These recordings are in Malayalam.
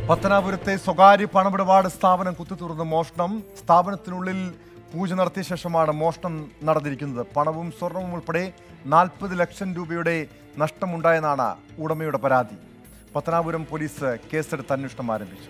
പത്തനാപുരത്തെ സ്വകാര്യ പണമിടപാട് സ്ഥാപനം കുത്തിത്തുറന്ന് മോഷണം സ്ഥാപനത്തിനുള്ളിൽ പൂജ നടത്തിയ ശേഷമാണ് മോഷണം നടന്നിരിക്കുന്നത് പണവും സ്വർണവും ഉൾപ്പെടെ നാൽപ്പത് ലക്ഷം രൂപയുടെ നഷ്ടമുണ്ടായെന്നാണ് ഉടമയുടെ പരാതി പത്തനാപുരം പോലീസ് കേസെടുത്ത് അന്വേഷണം ആരംഭിച്ചു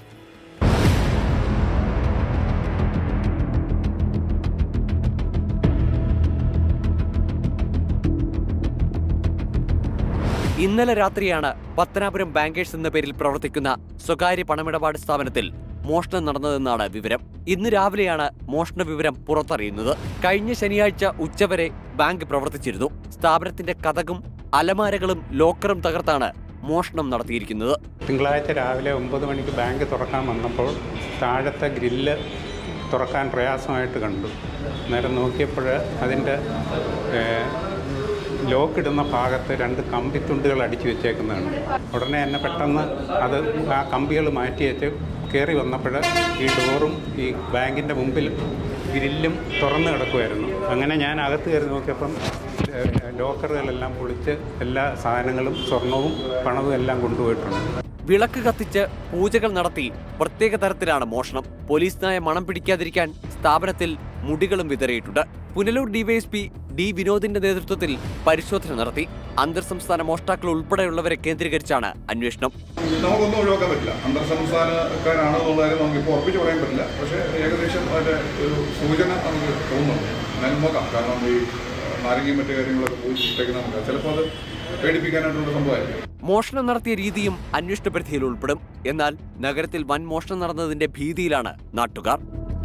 ഇന്നലെ രാത്രിയാണ് പത്തനാപുരം ബാങ്കേഴ്സ് എന്ന പേരിൽ പ്രവർത്തിക്കുന്ന സ്വകാര്യ പണമിടപാട് സ്ഥാപനത്തിൽ മോഷണം നടന്നതെന്നാണ് വിവരം ഇന്ന് രാവിലെയാണ് മോഷണ വിവരം പുറത്തറിയുന്നത് കഴിഞ്ഞ ശനിയാഴ്ച ഉച്ചവരെ ബാങ്ക് പ്രവർത്തിച്ചിരുന്നു സ്ഥാപനത്തിന്റെ കഥകും അലമാരകളും ലോക്കറും തകർത്താണ് മോഷണം നടത്തിയിരിക്കുന്നത് തിങ്കളാഴ്ച രാവിലെ ഒമ്പത് മണിക്ക് ബാങ്ക് തുറക്കാൻ വന്നപ്പോൾ താഴത്തെ ഗ്രില്ല് തുറക്കാൻ പ്രയാസമായിട്ട് കണ്ടു നേരം നോക്കിയപ്പോൾ അതിൻ്റെ ലോക്കിടുന്ന ഭാഗത്ത് രണ്ട് കമ്പിത്തുണ്ടുകൾ അടിച്ചു വെച്ചേക്കുന്നതാണ് ഉടനെ തന്നെ പെട്ടെന്ന് അത് ആ കമ്പികൾ മാറ്റി വെച്ച് കയറി വന്നപ്പോൾ ഈ ഡോറും ഈ ബാങ്കിൻ്റെ മുമ്പിൽ ഗ്രില്ലും തുറന്നു കിടക്കുമായിരുന്നു അങ്ങനെ ഞാൻ അകത്ത് കയറി നോക്കിയപ്പം ഏഹ്, ലോക്കറുകളെല്ലാം പൊളിച്ച് എല്ലാ സാധനങ്ങളും സ്വർണവും പണവും എല്ലാം കൊണ്ടുപോയിട്ടുണ്ട് വിളക്ക് കത്തിച്ച് പൂജകൾ നടത്തി പ്രത്യേക തരത്തിലാണ് മോഷണം പോലീസ് നായ മണം പിടിക്കാതിരിക്കാൻ സ്ഥാപനത്തിൽ മുടികളും വിതറിയിട്ടുണ്ട് പുനലൂർ ഡിവൈഎസ്പി ഡി വിനോദിന്റെ നേതൃത്വത്തിൽ പരിശോധന നടത്തി അന്തർ സംസ്ഥാന മോഷ്ടാക്കൾ ഉൾപ്പെടെയുള്ളവരെ കേന്ദ്രീകരിച്ചാണ് അന്വേഷണം നമുക്കൊന്നും ഒഴിവാക്കാൻ പറ്റില്ല അന്തർ സംസ്ഥാനക്കാരാണോ എന്നുള്ള കാര്യം നമുക്ക് ഇപ്പോൾ ഉറപ്പിച്ച് പറയാൻ പറ്റില്ല പക്ഷേ ഏകദേശം അതിൻ്റെ ഒരു സൂചന നമുക്ക് തോന്നുന്നുണ്ട് എന്നാലും നോക്കാം കാരണം ഈ ആ, നാരങ്ങയും മറ്റു കാര്യങ്ങളൊക്കെ പോയി ഇട്ടേക്കുന്ന നമുക്ക് ചിലപ്പോൾ അത് പേടിപ്പിക്കാനായിട്ടുള്ള സംഭവമായിരിക്കും മോഷണം നടത്തിയ രീതിയും അന്വേഷണ പരിധിയിൽ ഉൾപ്പെടും എന്നാൽ നഗരത്തിൽ വൻ മോഷണം നടന്നതിന്റെ ഭീതിയിലാണ് നാട്ടുകാർ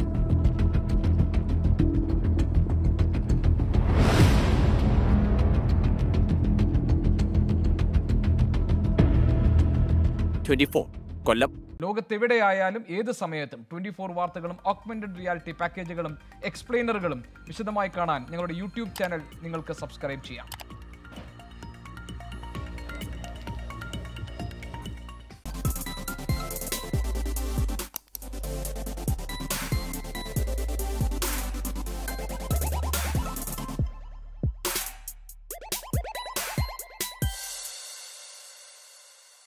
ട്വന്റി ഫോർ കൊല്ലം ലോകത്തെവിടെയായാലും ഏത് സമയത്തും ട്വന്റി ഫോർ വാർത്തകളും ഓഗ്മെന്റഡ് റിയാലിറ്റി പാക്കേജുകളും എക്സ്പ്ലെയിനറുകളും വിശദമായി കാണാൻ ഞങ്ങളുടെ യൂട്യൂബ് ചാനൽ നിങ്ങൾക്ക് സബ്സ്ക്രൈബ് ചെയ്യാം